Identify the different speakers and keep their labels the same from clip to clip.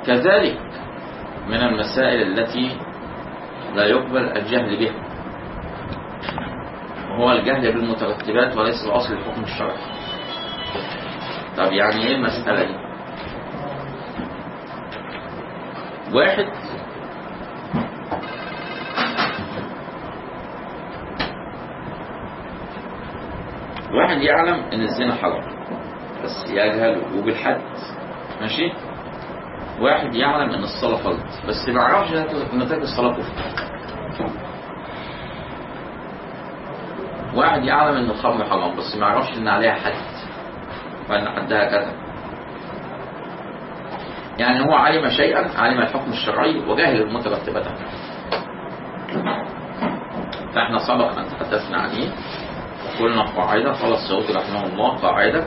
Speaker 1: كذلك من المسائل التي لا يقبل الجهل بها وهو الجهل بالمترتبات وليس بأصل الحكم الشرعي طب يعني ايه المسألة دي واحد واحد يعلم ان الزنا حرام بس يجهل وبالحد ماشي واحد يعلم ان الصلاة فرض بس ما يعرفش نتائج الصلاة كفر واحد يعلم ان الخمر حرام بس ما يعرفش ان عليها حد وان حدها كذا يعني هو علم شيئا علم الحكم الشرعي وجاهل المترتبات عنه فاحنا سبق ان تحدثنا عليه وقلنا قاعدة قال السعودي رحمه الله قاعدة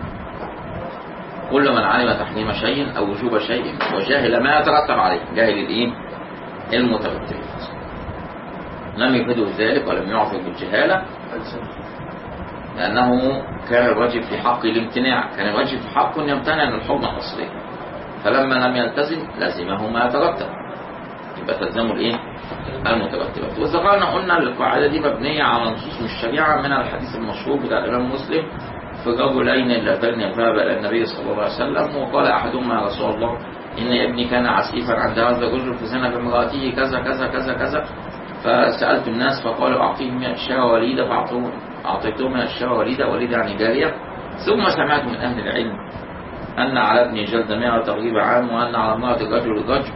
Speaker 1: كل من علم تحريم شيء او وجوب شيء وجاهل ما يترتب عليه جاهل الايه المترتبات لم يفيده ذلك ولم يعرف بالجهالة لأنه كان الواجب في حقه الامتناع كان الواجب في حقه أن يمتنع من الحكم الأصلي فلما لم يلتزم لزمه ما يترتب يبقى تلزمه الايه المترتبات وذكرنا قلنا القاعدة دي مبنية على نصوص من الشريعة من الحديث المشهور بتاع الإمام مسلم في رجلين اللذان ذهب إلى النبي صلى الله عليه وسلم وقال أحدهما يا رسول الله إن ابني كان عسيفا عند هذا الرجل فزنى بامرأته كذا كذا كذا كذا فسألت الناس فقالوا أعطيه من الشاة وليدة فأعطوه أعطيته من الشاة وليدة وليدة يعني جارية ثم سمعت من أهل العلم أن على ابني جلد مئة تغيب عام وأن على امرأة الرجل الرجل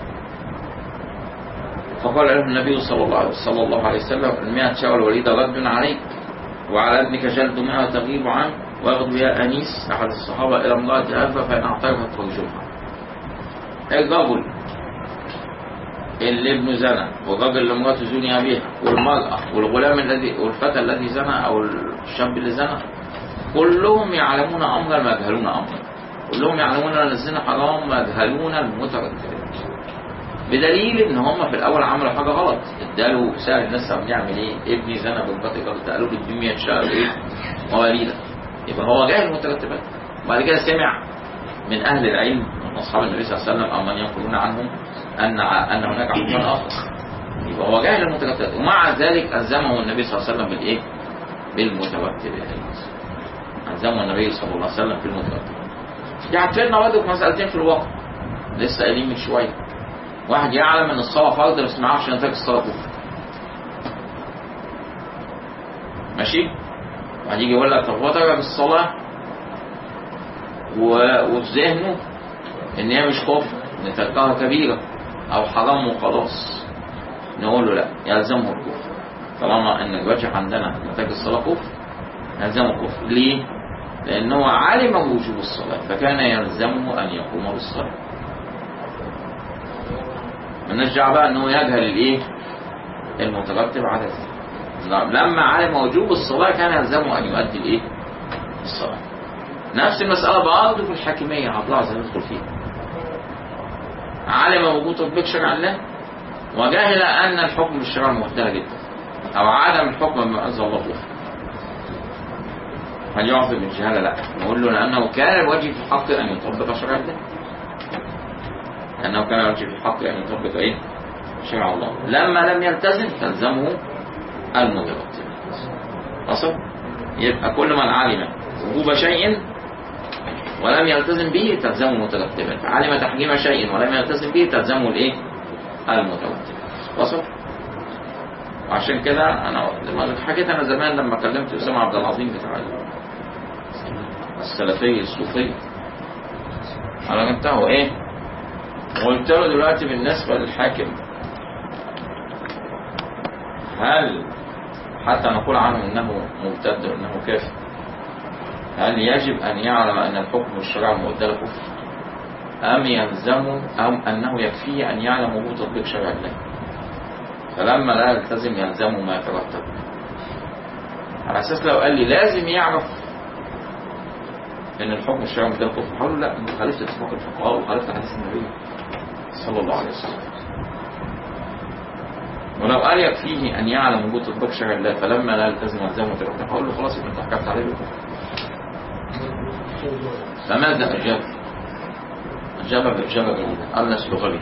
Speaker 1: فقال له النبي صلى الله عليه صلى الله عليه وسلم المئة شاة الوليدة رد عليك وعلى ابنك جلد مئة تغيب عام واغدو يا أنيس أحد الصحابة إلى امرأة هذا فإن أعترفت فرجمها الرجل اللي ابنه زنى والراجل اللي مراته زني بها والمرأة والغلام الذي والفتى الذي زنى أو الشاب اللي زنى كلهم يعلمون أمرا ما يجهلون أمرا كلهم يعلمون أن الزنا حرام ما يجهلون المترتبات بدليل ان هم في الاول عملوا حاجه غلط اداله سأل الناس طب نعمل ايه ابني زنى بالبطل قالوا قالوا له الدنيا شهر ايه مواليدا يبقى هو جاهل المترتبات وبعد كده سمع من اهل العلم من اصحاب النبي صلى الله عليه وسلم او من ينقلون عنهم ان ان هناك حكما اخر يبقى هو جاهل المترتبات ومع ذلك الزمه النبي صلى الله عليه وسلم بالايه بالمترتبات الزمه النبي صلى الله عليه وسلم بالمترتبات يعني لنا برضه في مسألتين في الواقع لسه قايلين من شويه واحد يعلم ان الصلاه فرض بس ما يعرفش نتائج الصلاه كفر ماشي واحد يجي يقول لك طب هو ترك الصلاه و... وفي ذهنه ان هي مش كفر ان تركها كبيره او حرام وخلاص نقول له لا يلزمه الكفر طالما ان الوجه عندنا نتائج الصلاه كفر يلزمه كفر ليه؟ لانه علم وجوب الصلاه فكان يلزمه ان يقوم بالصلاه مالناش دعوه بقى ان هو يجهل الايه المترتب على ذلك لما علم وجوب الصلاه كان يلزمه ان يؤدي الايه الصلاه نفس المساله برضه في الحاكميه عبد الله عايز ندخل فيها علم وجود تطبيق شرع الله وجهل ان الحكم بالشرع محدث جدا او عدم الحكم بما انزل الله كفر هل يعرف بالجهاله لا نقول له لانه كان الواجب في حقه ان يطبق شرع الله لأنه كان يرجع في الحق أن يطبق إيه؟ شرع الله لما لم يلتزم تلزمه المترتب أصل يبقى كل من علم وجوب شيء ولم يلتزم به تلزمه المترتبات علم تحريم شيء ولم يلتزم به تلزمه الايه المترتب وصل وعشان كده انا لما حكيت انا زمان لما كلمت اسامه عبد العظيم بتاع السلفي الصوفي انا جبته ايه وقلت له دلوقتي بالنسبة للحاكم هل حتى نقول عنه انه مرتد وانه كافر هل يجب ان يعلم ان الحكم الشرعي مؤدى كفر ام يلزمه ام انه يكفيه ان يعلم وجود تطبيق شرع الله فلما لا يلتزم يلزمه ما يترتب على اساس لو قال لي لازم يعرف ان الحكم الشرعي مؤدى كفر هقول له لا انت خالفت اتفاق الفقهاء وخالفت حديث النبي صلى الله عليه وسلم ولو قال يكفيه ان يعلم وجود تطبيق شرع الله فلما لا يلتزم يلزمه ترتب هقول له خلاص يبقى انت حكمت عليه بالكفر فماذا اجاب جابها جابها جديدة أنس لغوي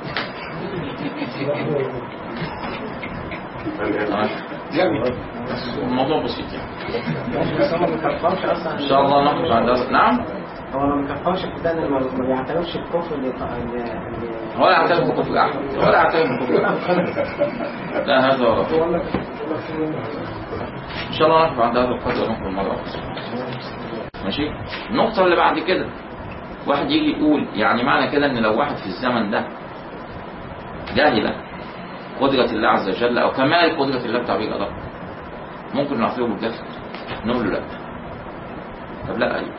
Speaker 1: تمام؟ الموضوع بسيط يعني
Speaker 2: بس هو ما بيكفرش اصلا
Speaker 1: إن شاء الله نخرج عن درس نعم
Speaker 2: هو ما بيكفرش في ده ما ما بيعترفش بكفر اللي اللي
Speaker 1: ولا أعترف بكفر أحد ولا أعترف بكفر أحد لا هذا هو الرفض.
Speaker 2: بيقول لك
Speaker 1: إن شاء الله نخرج عن هذا القدر ونخرج مرة أخرى ماشي النقطة اللي بعد كده واحد يجي يقول يعني معنى كده ان لو واحد في الزمن ده جاهل قدرة الله عز وجل او كمال قدرة الله بتعبير أدق ممكن نعطيه بالجهل نقول له لا طب لا ايوه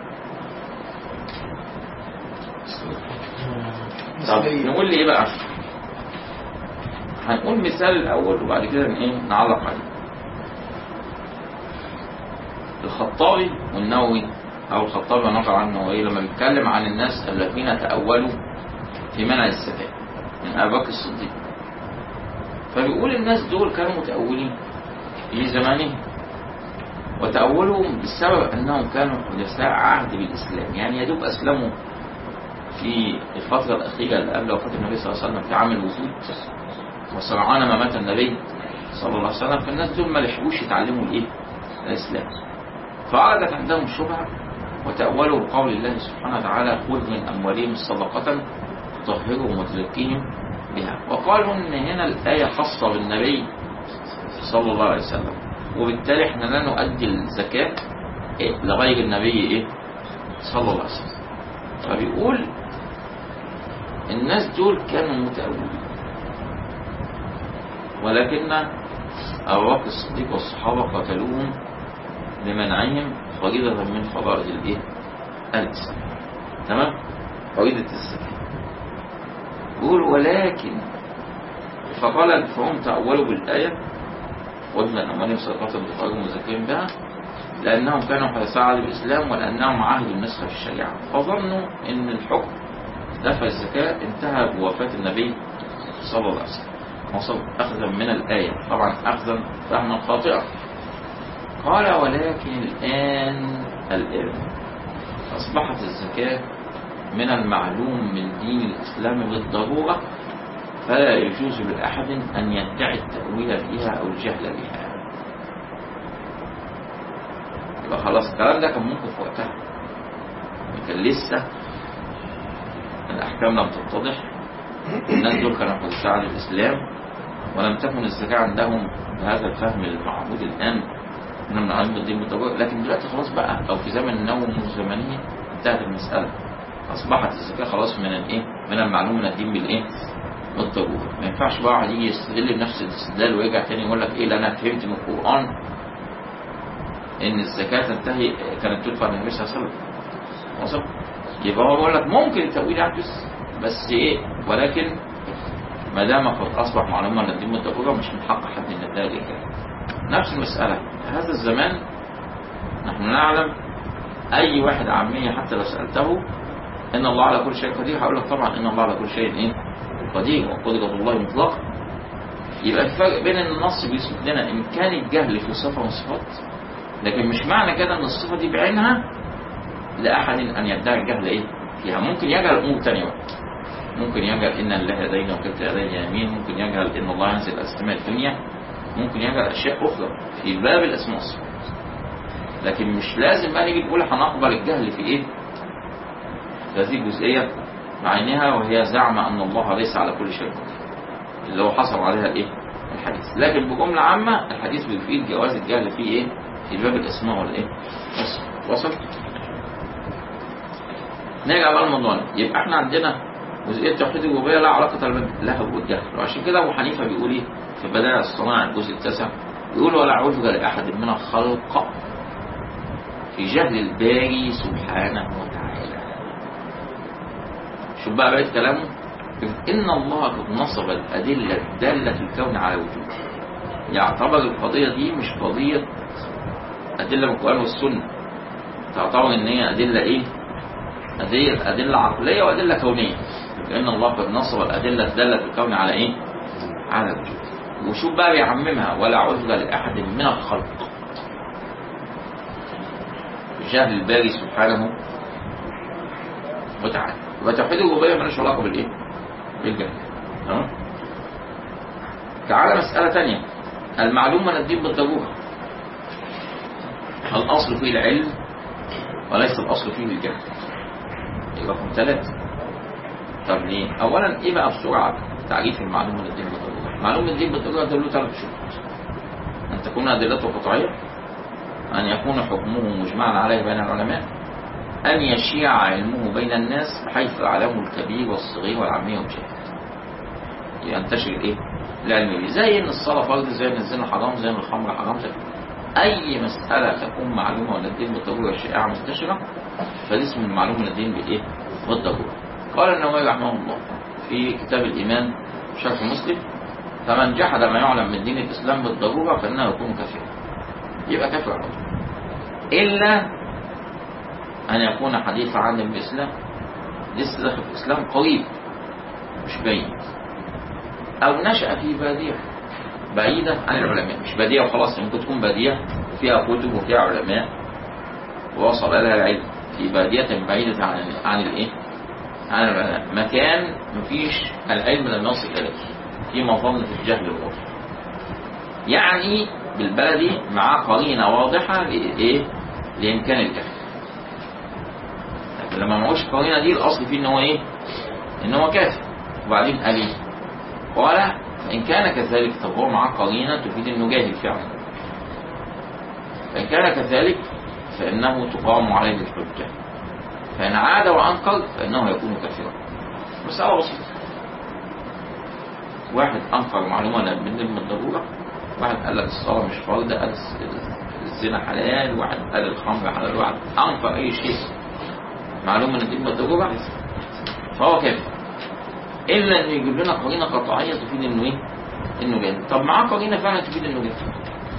Speaker 1: طب نقول لي ايه بقى هنقول مثال الاول وبعد كده ايه نعلق عليه الخطابي والنووي او الخطابي نقل عنه النووي لما بيتكلم عن الناس الذين تأولوا في منع الزكاة من ابي بكر الصديق فبيقول الناس دول كانوا متأولين في زمانهم وتأولهم بسبب أنهم كانوا حدثاء عهد بالإسلام يعني يدوب أسلموا في الفترة الأخيرة اللي قبل وفاة النبي صلى الله عليه وسلم في عام الوفود وسرعان ما مات النبي صلى الله عليه وسلم فالناس دول ما لحقوش يتعلموا الإيه؟ الإسلام فعرضت عندهم شبهة وتأولوا بقول الله سبحانه وتعالى خذ من أموالهم صدقة تطهرهم وتزكيهم بها وقالوا ان هنا الآية خاصة بالنبي صلى الله عليه وسلم وبالتالي احنا لا نؤدي الزكاة إيه؟ لغير النبي ايه صلى الله عليه وسلم فبيقول الناس دول كانوا متأولين ولكن أبو بكر الصديق والصحابة قتلوهم لمنعهم فريضة من فرائض الايه الإسلام تمام فريضة الزكاة يقول ولكن فقال فهم تأولوا بالآية وابن أموالهم صدقات بخارجهم وزكاهم بها لأنهم كانوا حدثاء عهد بالإسلام ولأنهم عهدوا النسخ في الشريعة فظنوا أن الحكم دفع الزكاة انتهى بوفاة النبي صلى الله عليه وسلم وصل أخذا من الآية طبعا أخذا فهما خاطئا قال ولكن الآن الآن أصبحت الزكاة من المعلوم من دين الإسلام بالضرورة فلا يجوز لأحد أن يدعي التأويل فيها أو الجهل بها يبقى خلاص الكلام ده كان ممكن في وقتها كان لسه الأحكام لم تتضح الناس دول كانوا قد ساعد الإسلام ولم تكن الزكاة عندهم بهذا الفهم المعهود الآن من المعلوم بالدين بالضرورة لكن دلوقتي خلاص بقى أو في زمن النوم الزمنية انتهت المسألة أصبحت الزكاة خلاص من الإيه؟ من المعلوم من الدين بالإيه؟ بالضرورة ما ينفعش بقى واحد يجي يستدل بنفس الاستدلال ويرجع تاني يقول لك إيه لا أنا فهمت من القرآن إن الزكاة تنتهي كانت تدفع للنبي صلى الله عليه وسلم وصل؟ يبقى هو بيقول لك ممكن التأويل يحدث بس إيه ولكن ما دام قد أصبح معلومة من الدين بالضرورة مش من حق حد إن يدعي كده نفس المسألة هذا الزمان نحن نعلم أي واحد عامية حتى لو سألته إن الله على كل شيء قدير هقول لك طبعا إن الله على كل شيء إيه قدير وقدرة الله مطلقة يبقى الفرق بين إن النص بيثبت لنا إمكان الجهل في صفة من الصفات لكن مش معنى كده إن الصفة دي بعينها لأحد أن يدعي الجهل إيه فيها ممكن يجهل أمور تانية بقى ممكن يجهل إن الله يدينا وكلتا يدينا يمين ممكن يجهل إن الله ينزل إلى السماء الدنيا ممكن يجهل أشياء أخرى في باب الأسماء والصفات لكن مش لازم بقى نيجي نقول هنقبل الجهل في إيه في هذه الجزئية بعينها وهي زعم أن الله ليس على كل شيء قدير اللي هو حصل عليها الإيه الحديث لكن بجملة عامة الحديث بيفيد جواز الجهل في إيه في باب الأسماء والإيه والصفات وصل نرجع بقى لموضوعنا يبقى احنا عندنا جزئية توحيد الربوبية لا علاقة لها بالجهل وعشان كده أبو حنيفة بيقول إيه في بدائع الصناعة الجزء التاسع بيقول ولا عذر لأحد من الخلق في جهل الباري سبحانه وتعالى شوف بقى بقيت كلامه إن الله قد نصب الأدلة الدالة في الكون على وجوده يعتبر القضية دي مش قضية أدلة من القرآن والسنة تعتبر إن هي أدلة إيه؟ أدلة, أدلة عقلية وأدلة كونية لأن الله قد نصب الأدلة الدالة في الكون على إيه؟ على الوجود وشوف بقى بيعممها ولا عذر لأحد من الخلق جهل الباري سبحانه وتعالى يبقى توحيد الربوبيه ملوش علاقه بالايه؟ بالجهل تمام؟ تعالى مساله ثانيه المعلوم من الدين بالضروره الاصل فيه العلم وليس الاصل فيه الجهل يبقى رقم ثلاثه طب ليه؟ اولا ايه بقى بسرعه تعريف المعلوم من الدين بالضروره؟ معلوم من الدين بالضروره ده له ثلاث شروط ان تكون ادلته قطعيه أن يكون حكمه مجمعا عليه بين العلماء أن يشيع علمه بين الناس بحيث يعلمه الكبير والصغير والعامية والجاهل ينتشر إيه؟ العلم به زي إن الصلاة فرض زي إن الزنا حرام زي إن الخمر حرام زي أي مسألة تكون معلومة من الدين بالضرورة الشائعة منتشرة فدي اسم المعلوم من الدين بإيه؟ بالضرورة قال النووي رحمه الله في كتاب الإيمان شرح مسلم فمن جحد ما يعلم من دين الإسلام بالضرورة فإنه يكون كافرا يبقى كافر على طول إلا أن يكون حديث عن بالإسلام لسه داخل في الإسلام قريب مش بعيد أو نشأ في بادية بعيدة عن العلماء مش بادية وخلاص ممكن تكون بادية فيها كتب وفيها علماء ووصل لها العلم في بادية بعيدة عن عن الإيه؟ عن العلماء مكان مفيش العلم لم يصل إليه في مظنة الجهل والغفر يعني بالبلدي معاه قرينه واضحه لايه؟ لامكان الجهل. لكن لما معهوش القرينه دي الاصل فيه ان هو ايه؟ ان هو كافر. وبعدين قال ايه؟ قال فان كان كذلك طب هو معاه قرينه تفيد انه جاهل فعلا. فان كان كذلك فانه تقام عليه الحجه. فان عاد وانكر فانه يكون كافرا. مساله بسيطه. واحد انكر معلومه من الضروره واحد قال لك الصلاة مش فرض قال الزنا حلال واحد قال الخمر حلال واحد أنكر أي شيء معلومة إن الدين بالضرورة فهو كافر إلا إنه يجيب لنا قرينة قطعية تفيد إنه إيه؟ إنه جاهل طب معاه قرينة فعلا تفيد إنه جاهل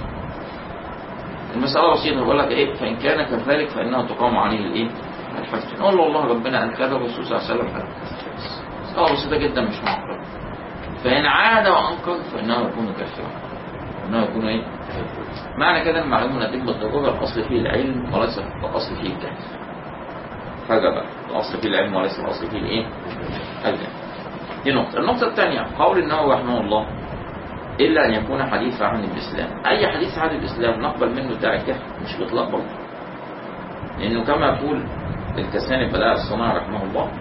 Speaker 1: المسألة بسيطة بقول لك إيه فإن كان كذلك فإنها تقام عليه الإيه؟ الحج نقول له والله ربنا قال كذا والرسول صلى الله عليه وسلم قال مسألة بسيطة جدا مش معقدة فإن عاد وأنكر فإنه يكون كافرا انه يكون ايه؟ معنى كده المعلومه من الدين بالضروره الاصل فيه العلم وليس الاصل فيه الجهل. حاجه بقى الاصل فيه العلم وليس الاصل فيه الايه؟ الجهل. دي نقطه، النقطه الثانيه قول النووي رحمه الله الا ان يكون حديث عن الاسلام، اي حديث عن الاسلام نقبل منه ادعاء الجهل مش باطلاق برضه. لانه كما يقول الكساني بلاء الصناعي رحمه الله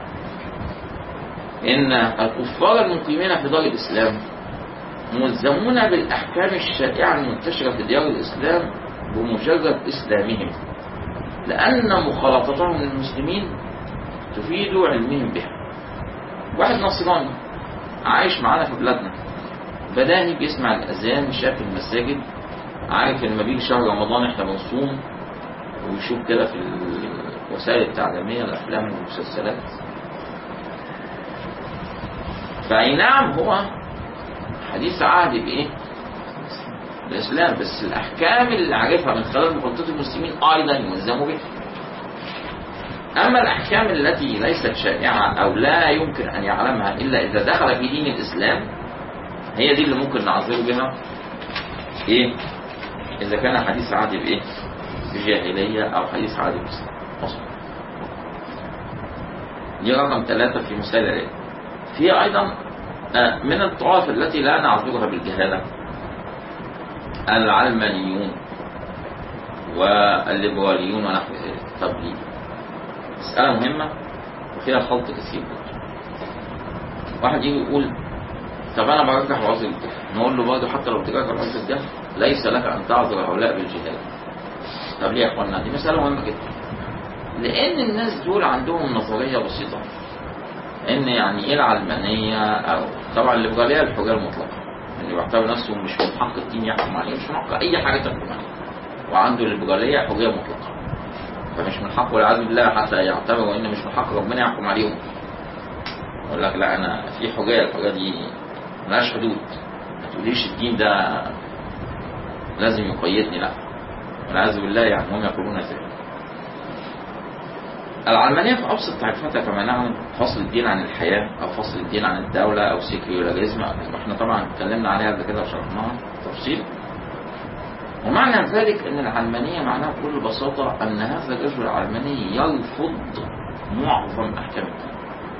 Speaker 1: ان الكفار المقيمين في دار الاسلام ملزمون بالأحكام الشائعة المنتشرة في ديار الإسلام بمجرد إسلامهم لأن مخالطتهم للمسلمين تفيد علمهم بها واحد نصراني عايش معانا في بلادنا بداني بيسمع الأذان شاف المساجد عارف ان لما بيجي شهر رمضان احنا بنصوم ويشوف كده في الوسائل التعليمية الأفلام والمسلسلات فأي نعم هو حديث عهد بإيه؟ الإسلام بس الأحكام اللي عارفها من خلال مخططات المسلمين أيضا يلزموا بها. أما الأحكام التي ليست شائعة أو لا يمكن أن يعلمها إلا إذا دخل في دين الإسلام هي دي اللي ممكن نعذره بها إيه؟ إذا كان حديث عهد بإيه؟ بجاهلية أو حديث عهد بإسلام. أصلا. دي رقم ثلاثة في مسائل العلم. في أيضا من الطوائف التي لا نعذرها بالجهالة العلمانيون والليبراليون ونحو ذلك طب ليه؟ مسألة مهمة وفيها خلط كثير واحد يجي يقول طب أنا برجح عذر الجهل نقول له برضه حتى لو ترجح عذر الجهل ليس لك أن تعذر هؤلاء بالجهالة طب ليه يا إخوانا دي مسألة مهمة جدا لأن الناس دول عندهم نظرية بسيطة ان يعني ايه العلمانيه او طبعا الليبراليه الحريه المطلقه اللي بيعتبر نفسه مش من حق الدين يحكم عليه مش من حق اي حاجه تحكم عليه وعنده الليبراليه حريه مطلقه فمش من حقه والعياذ بالله حتى يعتبر ان مش من حق ربنا يحكم عليهم يقول لك لا انا في حريه الحريه دي ملهاش حدود ما تقوليش الدين ده لازم يقيدني لا والعياذ بالله يعني هم يقولون ذلك العلمانية في أبسط تعريفاتها كما نعلم فصل الدين عن الحياة أو فصل الدين عن الدولة أو سيكيولاريزم احنا طبعا اتكلمنا عليها قبل كده وشرحناها تفصيل ومعنى ذلك أن العلمانية معناها بكل بساطة أن هذا الرجل العلماني يرفض معظم أحكام الدين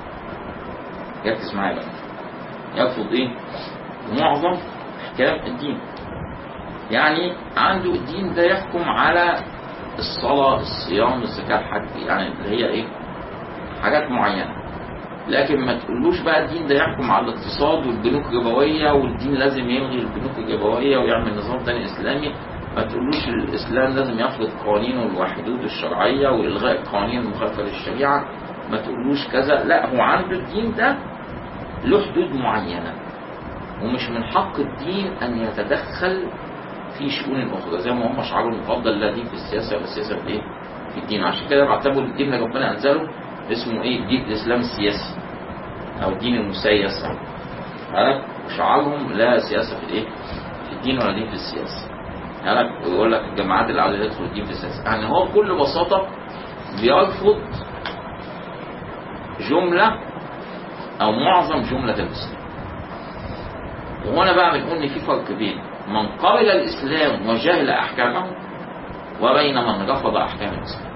Speaker 1: ركز معايا بقى يرفض ايه معظم احكام الدين يعني عنده الدين ده يحكم على الصلاة الصيام الزكاة الحج يعني اللي هي ايه حاجات معينة لكن ما تقولوش بقى الدين ده يحكم على الاقتصاد والبنوك الربوية والدين لازم يلغي البنوك الربوية ويعمل نظام تاني إسلامي ما تقولوش الإسلام لازم يفرض قوانينه والحدود الشرعية وإلغاء القوانين المخالفة للشريعة ما تقولوش كذا لا هو عنده الدين ده له حدود معينة ومش من حق الدين أن يتدخل في شؤون أخرى زي ما هم شعارهم المفضل لا دين في السياسة ولا السياسة في إيه؟ في الدين عشان كده بعتبروا الدين اللي ربنا أنزله اسمه إيه؟ دين الإسلام السياسي أو الدين المسيس عارف وشعارهم لا سياسة في الإيه؟ في الدين ولا دين في السياسة عارف ويقول لك الجماعات اللي عاوزة تدخل الدين في السياسة يعني هو بكل بساطة بيرفض جملة أو معظم جملة الإسلام وهنا بقى بنقول إن في فرق بين من قبل الإسلام وجهل أحكامه وبين من رفض أحكام الإسلام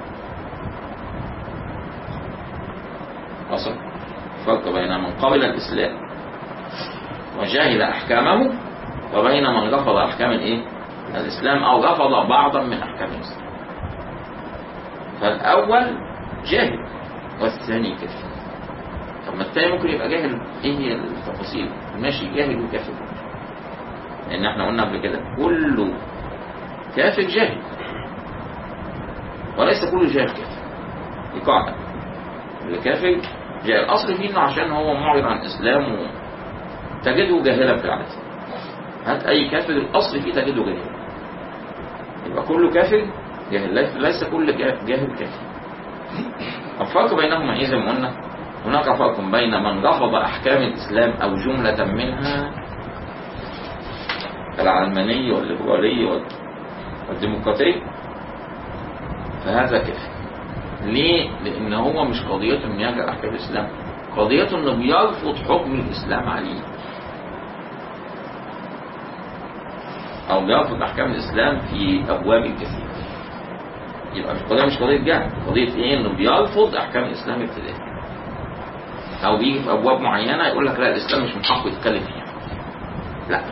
Speaker 1: وصل فرق بين من قبل الإسلام وجهل أحكامه وبين من رفض أحكام الإيه؟ الإسلام أو رفض بعضا من أحكام الإسلام فالأول جاهل والثاني كافر طب ما الثاني ممكن يبقى جاهل ايه هي التفاصيل ماشي جاهل وكافر لان احنا قلنا قبل كده كل كافر جاهل وليس كل جاهل كافر دي قاعدة الكافر جاهل الاصل فيه انه عشان هو معرض عن الاسلام و... تجده جاهلا في العادة هات اي كافر الاصل فيه تجده جاهلا يبقى كل كافر جاهل ليس كل جاهل كافر الفرق بينهما ايه زي ما قلنا هناك فرق بين من رفض أحكام الإسلام أو جملة منها العلماني والليبرالي والديمقراطي فهذا كفر ليه؟ لأن هو مش قضيته إنه يرجع أحكام الإسلام قضيته إنه بيرفض حكم الإسلام عليه أو بيرفض أحكام الإسلام في أبواب كثيرة يبقى مش قضية مش قضية جهل قضية إيه؟ إنه بيرفض أحكام الإسلام ابتدائي او بيجي في ابواب معينه يقول لك لا الاسلام مش من حقه يتكلم فيها لا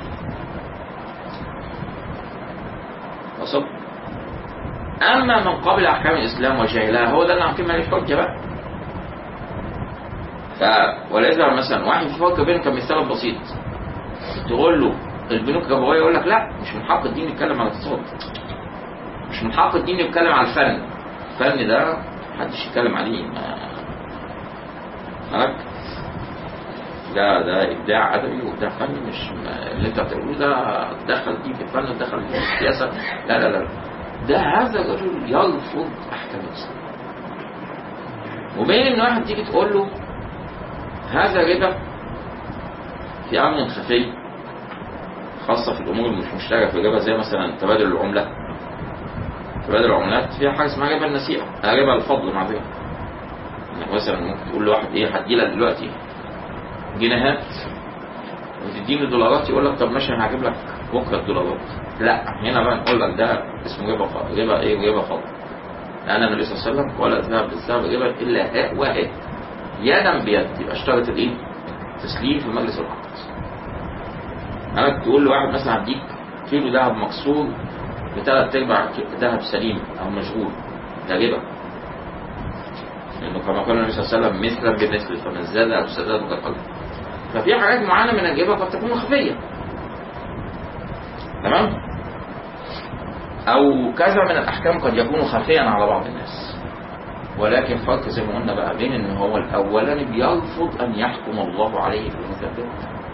Speaker 1: وصل اما من قبل احكام الاسلام وجاهلها هو ده اللي عم ماليش حجه بقى ف ولذا مثلا واحد في فرق بينهم كمثال بسيط تقول له البنوك الربويه يقول لك لا مش من حق الدين يتكلم عن الاقتصاد مش من حق الدين يتكلم عن الفن الفن ده محدش يتكلم عليه ما معاك ده ده ابداع ادبي وابداع فني مش اللي انت بتقوله ده دخل دي في الفن ودخل دي في السياسه لا لا لا ده هذا الرجل يرفض احكام الاسلام وبين ان واحد تيجي تقول له هذا ربا في امن خفي خاصه في الامور اللي مش مشتركه في الربا زي مثلا تبادل العمله تبادل العملات فيها حاجه اسمها ربا النسيئه ربا الفضل معذره انك مثلا ممكن تقول لواحد ايه هدي لك دلوقتي جنيهات وتديني دولارات يقول لك طب ماشي انا هجيب لك بكره الدولارات لا هنا بقى نقول لك ده اسمه ربا فضل ربا ايه ربا فضل لان النبي صلى الله عليه وسلم ولا ذهب بالذهب ربا الا هاء واحد يدا بيد يبقى اشترط الايه؟ تسليم في مجلس العقد انا تقول لواحد مثلا هديك كيلو ذهب مكسور بثلاث ارباع ذهب سليم او مشغول ده ربا لانه كما قال النبي صلى الله عليه وسلم مثلا بمثل فمن زاد او سداد كقلب ففي حاجات معينه من الربا قد تكون خفيه تمام او كذا من الاحكام قد يكون خفيا على بعض الناس ولكن فرق زي ما قلنا بقى بين ان هو الاولاني بيرفض ان يحكم الله عليه في المثبت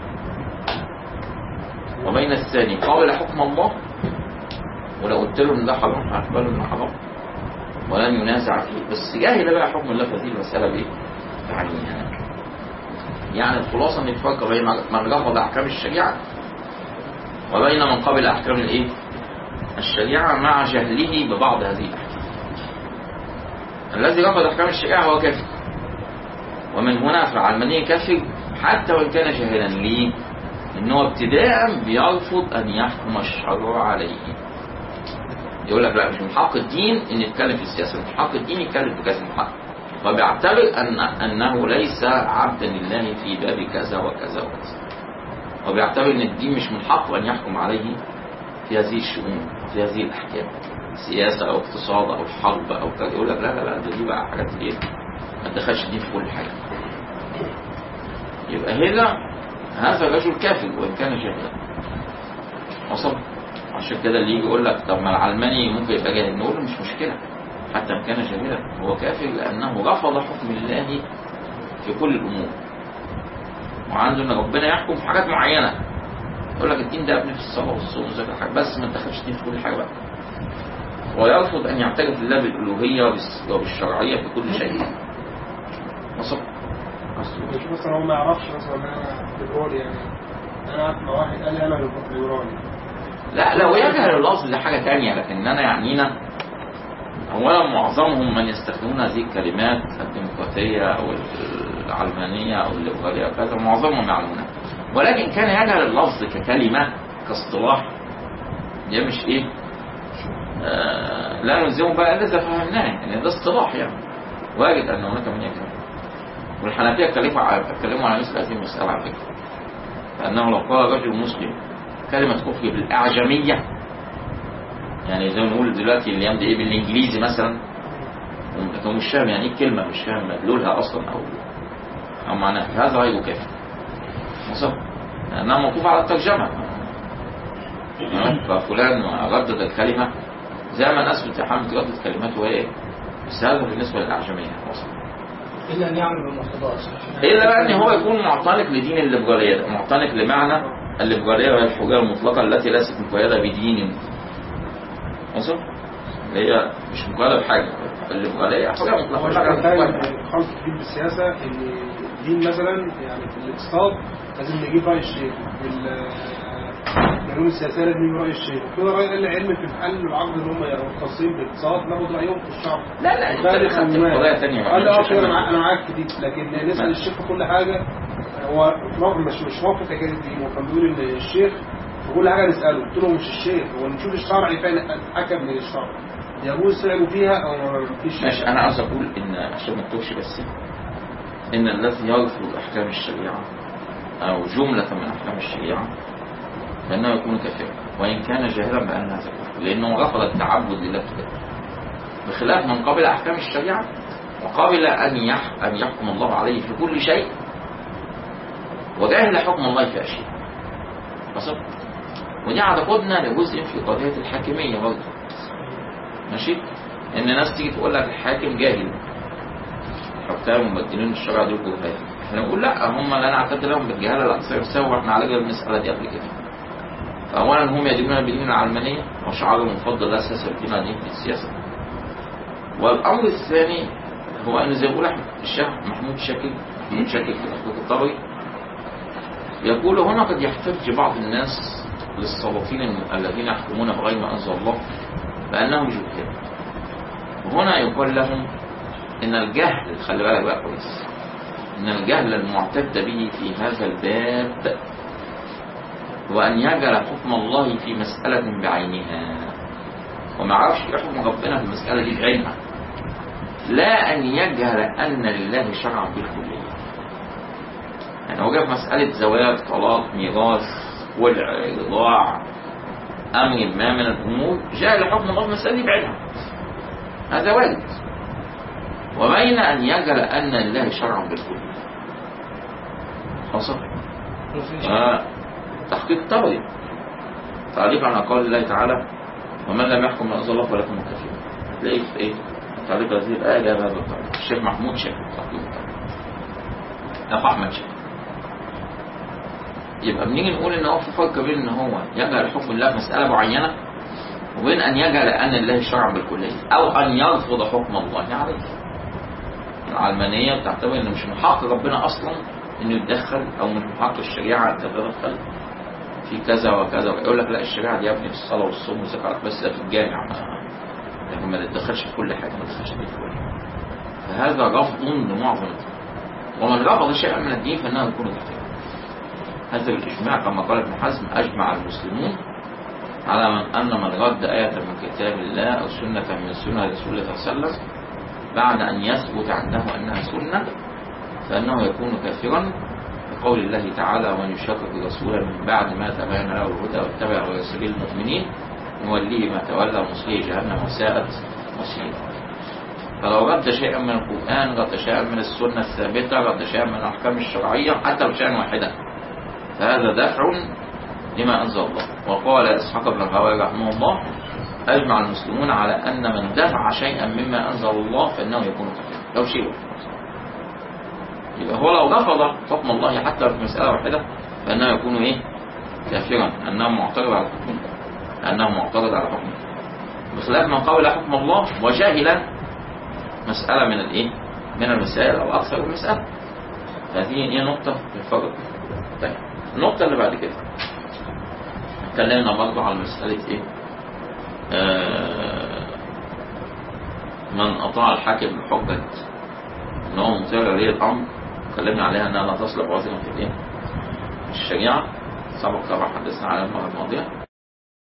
Speaker 1: وبين الثاني قابل حكم الله ولو قلت له ان ده حرام هيقبله انه حرام ولن ينازع فيه بس جاهل بقى حكم الله في هذه المسألة بإيه؟ يعني يعني الخلاصة إن الفرق بين من رفض أحكام الشريعة وبين من قبل أحكام الإيه؟ الشريعة مع جهله ببعض هذه الأحكام. الذي رفض أحكام الشريعة هو كافر. ومن هنا فالعلمانية كافر حتى وإن كان جاهلا ليه؟ إن هو ابتداء بيرفض أن يحكم الشرع عليه. يقول لك لا مش من حق الدين ان يتكلم في السياسه مش من حق الدين يتكلم في كذا من حق وبيعتبر أن أنه ليس عبدا لله في باب كذا وكذا وكذا وبيعتبر أن الدين مش من حقه أن يحكم عليه في هذه الشؤون وفي هذه الأحكام سياسة أو اقتصاد أو حرب أو كذا يقول لك لا لا لا ده دي بقى حاجات إيه ما تدخلش الدين في كل حاجة يبقى هنا هذا الرجل كافر وإن كان جاهلا وصل عشان كده اللي يجي يقول لك طب ما العلماني ممكن يبقى جاهل نقول له مش مشكلة حتى إن كان جاهلا هو كافر لأنه رفض حكم الله في كل الأمور وعنده إن ربنا يحكم في حاجات معينة يقول لك الدين ده ابني في الصلاة والصوم وزكاة الحاج بس ما تدخلش الدين في كل حاجة بقى ويرفض أن يعترف الله بالألوهية وبالس- وبالشرعية في كل شيء وصل
Speaker 3: مش مثلا هو ما يعرفش مثلا انا ليبرالي يعني انا قعدت مع واحد قال لي انا ليبرالي
Speaker 1: لا لو يجهل اللفظ ده حاجة تانية لكن أنا يعنينا أولا معظمهم من يستخدمون هذه الكلمات الديمقراطية أو العلمانية أو الليبرالية أو كذا معظمهم يعلمونها ولكن كان يجهل اللفظ ككلمة كاصطلاح ده مش إيه آه لا نلزمه بقى إلا إذا فهمناه يعني ده اصطلاح يعني واجد أن هناك من يكره والحنفية اتكلموا على اتكلموا على مثل هذه المسألة على فكرة فأنه لو قال رجل مسلم كلمة كفر بالأعجمية يعني زي ما نقول دلوقتي الأيام دي إيه بالإنجليزي مثلا هو مش فاهم يعني إيه الكلمة مش فاهم مدلولها أصلا أو أو معناها هذا غير كافر وصل لأنها موقوفة على الترجمة تمام؟ ففلان ردد الكلمة زي ما الناس بتحمل تردد كلمات وهي إيه بس هذا بالنسبة للأعجمية وصل
Speaker 2: إلا أن يعمل بالمقتضى
Speaker 1: إلا بقى إن هو يكون معتنق لدين الليبرالية ده معتنق لمعنى الليبرالية وهي الحرية المطلقة التي ليست مقيدة بدين وصل؟ اللي هي مش مقيدة بحاجة الليبرالية حرية
Speaker 3: هو
Speaker 1: مطلقة مش
Speaker 3: شكل
Speaker 1: حاجة
Speaker 3: تاني
Speaker 1: مقيدة.
Speaker 3: خلط الدين بالسياسة ان الدين مثلا يعني في الاقتصاد لازم نجيب رأي الشيخ في ال- العلوم السياسية لازم نجيب رأي الشيخ في رأي أهل العلم في الحل والعقد اللي هم مختصين بالاقتصاد ناخد رأيهم في الشعب
Speaker 1: لا لا انت
Speaker 3: فارق
Speaker 1: خدت
Speaker 3: ومال.
Speaker 1: قضايا تانية
Speaker 3: قال لي اه
Speaker 1: مش
Speaker 3: كده انا
Speaker 1: عشان-
Speaker 3: معاك انا معاك في دي لكن نسال الشيخ في كل حاجه هو موقف مش مش موقف حكايه الدين هو كان بيقول ان الشيخ في كل حاجه نساله قلت له مش الشيخ هو نشوف الشرع فين اتحكم من الشرع يجوز فعله فيها او ما فيش
Speaker 1: ماشي انا عاوز اقول ان عشان ما تتوهش بس ان الذي يرفض احكام الشريعه او جمله من احكام الشريعه فانه يكون كافرا وان كان جاهلا بان هذا كفر لانه رفض التعبد لله كده بخلاف من قبل احكام الشريعه وقبل ان يح ان يحكم الله عليه في كل شيء وجاهل حكم الله في اشياء وصل ودي هتاخدنا لجزء في قضيه الحاكميه برضه ماشي ان ناس تيجي تقول لك الحاكم جاهل حكام مبدلين الشرع دول جهال احنا نقول لا هم لا نعتقد لهم بالجهاله الاكثر يساوي واحنا عالجنا المساله دي قبل كده فاولا هم يدينون بدين العلمانيه وشعارهم المفضل لا اساس لدين دين في السياسه والامر الثاني هو ان زي ما بيقول أحمد الشيخ محمود شاكر محمود شاكر في الاخلاق الطبري يقول هنا قد يحتج بعض الناس للسلاطين الذين يحكمون بغير ما انزل الله بانهم جهال وهنا يقول لهم ان الجهل خلي بالك بقى كويس ان الجهل المعتد به في هذا الباب هو ان يجعل حكم الله في مسألة بعينها وما يعرفش ايه حكم ربنا في المسألة دي بعينها لا ان يجهل ان لله شرعا بالكلية يعني هو جاب مسألة زواج طلاق ميراث ولع رضاع امر ما من الامور جاء حكم الله في المسألة دي بعينها هذا وارد وبين أن يجعل أن لله شرعا بالكل حصل آه. تحقيق طبري تعليق عن قول الله تعالى ومن لم يحكم ما أنزل الله فلكم الكافرون هتلاقيه في إيه؟ تعليق هذه الآية جاب هذا الطريق الشيخ محمود شيخ تحقيق الطبري أخو أحمد شيخ يبقى بنيجي نقول ان هو في فرق بين ان هو يجعل حكم الله في مسألة معينة وبين أن يجعل أن لله شرعا بالكلية أو أن يرفض حكم الله عليه العلمانية بتعتبر أن مش من حق ربنا أصلا أنه يتدخل أو مش من حق الشريعة أن تتدخل في كذا وكذا يقول لك لا الشريعة دي يا ابني في الصلاة والصوم والزكاة بس ده في الجامع ما لكن ما تتدخلش في كل حاجة ما تتدخلش في كل حاجة فهذا رفض لمعظم ومن رفض شيئا من الدين فإنه يكون كافرا هذا بالإجماع كما قال ابن حزم أجمع المسلمون على من أن من رد آية من كتاب الله أو سنة من سنة رسول الله صلى الله عليه وسلم بعد أن يثبت عنده أنها سنة فإنه يكون كافرا بقول الله تعالى ومن يشاقق رسولا من بعد ما تبين له الهدى واتبع غير سبيل المؤمنين نوليه ما تولى ونصليه جهنم وساءت مصيرا فلو رد شيئا من القرآن رد شيئا من السنة الثابتة رد شيئا من الأحكام الشرعية حتى لو شيئا واحدا فهذا دفع لما أنزل الله وقال إسحاق بن الهواري رحمه الله أجمع المسلمون على أن من دفع شيئا مما أنزل الله فإنه يكون كافرا لو شيء يبقى هو لو رفض حكم الله حتى في مسألة واحدة فإنه يكون إيه كافرا أنه معترض على حكم أنه معترض على حكم بخلاف من قبل حكم الله وجاهلا مسألة من الإيه من المسائل أو أكثر من مسألة هذه هي نقطة الفرق طيب النقطة اللي بعد كده اتكلمنا برضه على مسألة إيه آه من أطاع الحاكم بحجة إن هو مطيع لولي الأمر اتكلمنا عليها إنها لا تصلح وزنا في الإيه؟ في الشريعة سبق طبعا حدثنا على المرة الماضية